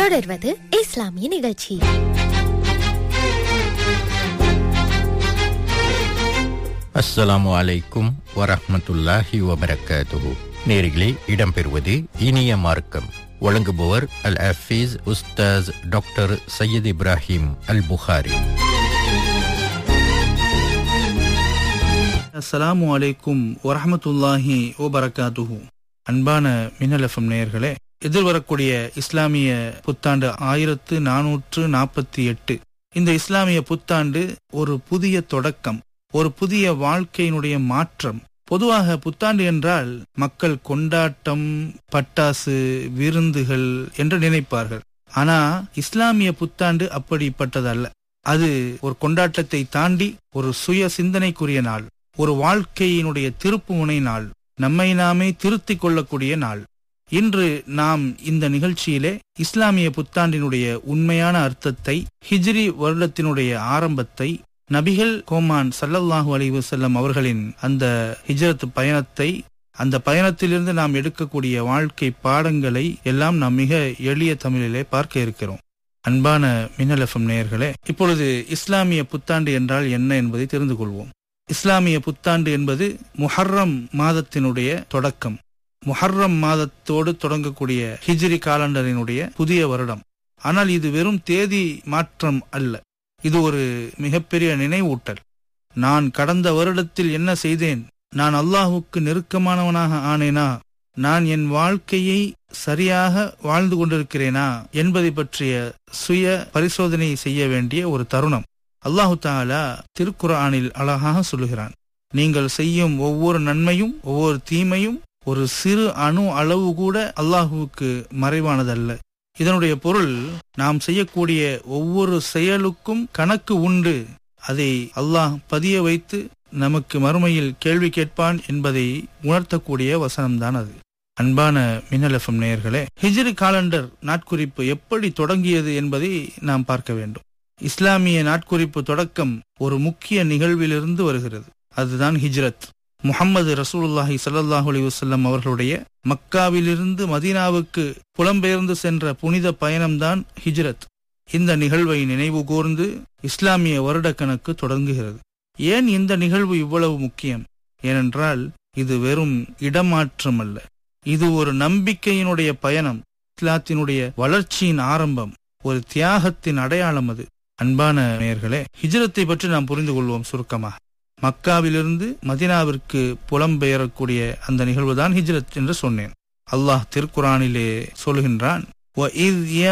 தொடர்வது இஸ்லாமிய நிகழ்ச்சி அஸ்ஸலாமு அலைக்கும் வரஹ்மத்துல்லாஹி வபரகாத்துஹு நேரிலே இடம்பெறுவது இனிய மார்க்கம் வழங்குபவர் அல் அஃபீஸ் உஸ்தாஸ் டாக்டர் சையத் இப்ராஹிம் அல் புகாரி அஸ்ஸலாமு அலைக்கும் வரஹமத்துல்லாஹி வபரகாத்துஹு அன்பான மின்னல் எஃப்எம் நேயர்களே எதிர்வரக்கூடிய இஸ்லாமிய புத்தாண்டு ஆயிரத்து நானூற்று நாற்பத்தி எட்டு இந்த இஸ்லாமிய புத்தாண்டு ஒரு புதிய தொடக்கம் ஒரு புதிய வாழ்க்கையினுடைய மாற்றம் பொதுவாக புத்தாண்டு என்றால் மக்கள் கொண்டாட்டம் பட்டாசு விருந்துகள் என்று நினைப்பார்கள் ஆனா இஸ்லாமிய புத்தாண்டு அப்படிப்பட்டதல்ல அது ஒரு கொண்டாட்டத்தை தாண்டி ஒரு சுய சிந்தனைக்குரிய நாள் ஒரு வாழ்க்கையினுடைய திருப்பு முனை நாள் நம்மை நாமே திருத்திக் கொள்ளக்கூடிய நாள் இன்று நாம் இந்த நிகழ்ச்சியிலே இஸ்லாமிய புத்தாண்டினுடைய உண்மையான அர்த்தத்தை ஹிஜ்ரி வருடத்தினுடைய ஆரம்பத்தை நபிகள் கோமான் சல்லல்லாஹு அலைஹி வஸல்லம் அவர்களின் அந்த ஹிஜ்ரத் பயணத்தை அந்த பயணத்திலிருந்து நாம் எடுக்கக்கூடிய வாழ்க்கை பாடங்களை எல்லாம் நாம் மிக எளிய தமிழிலே பார்க்க இருக்கிறோம் அன்பான மின்னல் எஃப்எம் நேயர்களே இப்பொழுது இஸ்லாமிய புத்தாண்டு என்றால் என்ன என்பதை தெரிந்து கொள்வோம் இஸ்லாமிய புத்தாண்டு என்பது முஹர்ரம் மாதத்தினுடைய தொடக்கம் முஹர்ரம் மாதத்தோடு தொடங்கக்கூடிய ஹிஜ்ரி காலண்டரினுடைய புதிய வருடம் ஆனால் இது வெறும் தேதி மாற்றம் அல்ல இது ஒரு மிகப்பெரிய நினைவூட்டல் நான் கடந்த வருடத்தில் என்ன செய்தேன் நான் அல்லாஹுக்கு நெருக்கமானவனாக ஆனேனா நான் என் வாழ்க்கையை சரியாக வாழ்ந்து கொண்டிருக்கிறேனா என்பதை பற்றிய சுய பரிசோதனை செய்ய வேண்டிய ஒரு தருணம் அல்லாஹு தாலா திருக்குரானில் அழகாக சொல்லுகிறான் நீங்கள் செய்யும் ஒவ்வொரு நன்மையும் ஒவ்வொரு தீமையும் ஒரு சிறு அணு அளவு கூட அல்லாஹுவுக்கு மறைவானதல்ல இதனுடைய பொருள் நாம் செய்யக்கூடிய ஒவ்வொரு செயலுக்கும் கணக்கு உண்டு அதை அல்லாஹ் பதிய வைத்து நமக்கு மறுமையில் கேள்வி கேட்பான் என்பதை உணர்த்தக்கூடிய வசனம்தான் அது அன்பான மின்னல் எஃப்எம் நேயர்களே ஹிஜ்ரி காலண்டர் நாட்குறிப்பு எப்படி தொடங்கியது என்பதை நாம் பார்க்க வேண்டும் இஸ்லாமிய நாட்குறிப்பு தொடக்கம் ஒரு முக்கிய நிகழ்விலிருந்து வருகிறது அதுதான் ஹிஜ்ரத் முகமது ரசூலுல்லாஹி சல்லாஹூ அலி வசல்லம் அவர்களுடைய மக்காவிலிருந்து மதீனாவுக்கு புலம்பெயர்ந்து சென்ற புனித பயணம்தான் ஹிஜ்ரத் இந்த நிகழ்வை நினைவு கூர்ந்து இஸ்லாமிய வருடக்கணக்கு தொடங்குகிறது ஏன் இந்த நிகழ்வு இவ்வளவு முக்கியம் ஏனென்றால் இது வெறும் இடமாற்றம் அல்ல இது ஒரு நம்பிக்கையினுடைய பயணம் இஸ்லாத்தினுடைய வளர்ச்சியின் ஆரம்பம் ஒரு தியாகத்தின் அடையாளம் அது அன்பான நேயர்களே ஹிஜ்ரத்தை பற்றி நாம் புரிந்து கொள்வோம் சுருக்கமாக மக்காவிலிருந்து மதினாவிற்கு புலம்பெயரக்கூடிய அந்த நிகழ்வுதான் ஹிஜ்ரத் என்று சொன்னேன் அல்லாஹ் திருக்குரானிலே சொல்கின்றான்